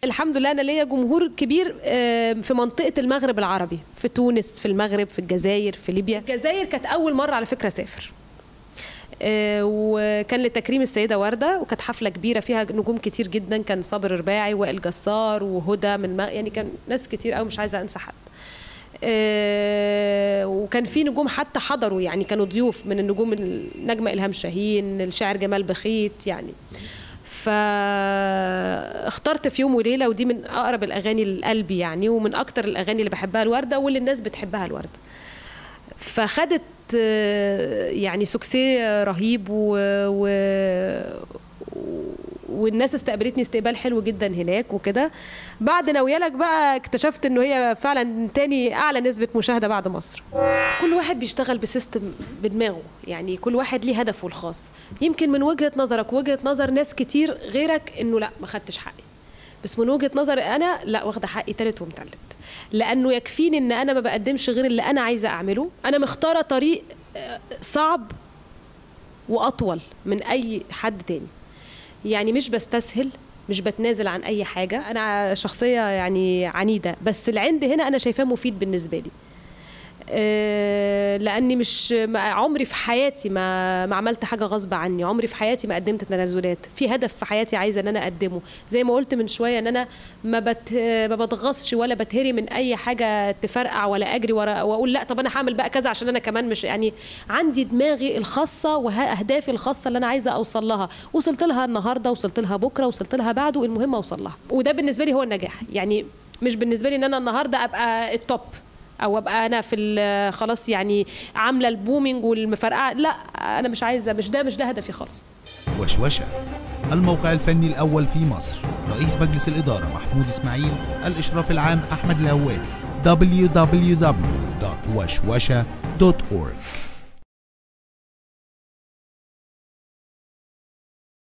الحمد لله انا ليا جمهور كبير آه، في منطقه المغرب العربي في تونس في المغرب في الجزائر في ليبيا الجزائر كانت اول مره على فكره اسافر آه، وكان لتكريم السيده ورده وكانت حفله كبيره فيها نجوم كتير جدا كان صابر رباعي وائل جسار وهدى من مغ... يعني كان ناس كتير قوي مش عايزه انسى حد آه، وكان في نجوم حتى حضروا يعني كانوا ضيوف من النجوم النجمه الهام شاهين الشاعر جمال بخيت يعني فاخترت في يوم وليله ودي من اقرب الاغاني لقلبي يعني ومن اكتر الاغاني اللي بحبها الورده واللي الناس بتحبها الورده فخدت آه، يعني سوكسي رهيب و, و والناس استقبلتني استقبال حلو جدا هناك وكده بعد ناويالك بقى اكتشفت انه هي فعلا تاني اعلى نسبه مشاهده بعد مصر كل واحد بيشتغل بسيستم بدماغه يعني كل واحد ليه هدفه الخاص يمكن من وجهه نظرك وجهه نظر ناس كتير غيرك انه لا ما خدتش حقي بس من وجهه نظري انا لا واخده حقي تالت ومتلت لانه يكفيني ان انا ما بقدمش غير اللي انا عايزه اعمله انا مختاره طريق آه، صعب واطول من اي حد تاني يعني مش بستسهل مش بتنازل عن اي حاجه انا شخصيه يعني عنيده بس العند هنا انا شايفاه مفيد بالنسبه لي آه، لاني مش ما- عمري في حياتي ما ما عملت حاجه غصب عني عمري في حياتي ما قدمت تنازلات في هدف في حياتي عايزه ان انا اقدمه زي ما قلت من شويه ان انا ما بت ما بتغصش ولا بتهري من اي حاجه تفرقع ولا اجري ورا واقول لا طب انا هعمل بقى كذا عشان انا كمان مش يعني عندي دماغي الخاصه واهدافي الخاصه اللي انا عايزه اوصل لها وصلت لها النهارده وصلت لها بكره وصلت لها بعده المهم اوصل لها وده بالنسبه لي هو النجاح يعني مش بالنسبه لي ان انا النهارده ابقى التوب او ابقى انا في ال- خلاص يعني عامله البومينج والمفرقعه لا انا مش عايزه مش ده مش ده هدفي خالص وشوشة الموقع الفني الأول في مصر رئيس مجلس الإدارة محمود إسماعيل الإشراف العام أحمد الهوادي www.وشوشة.org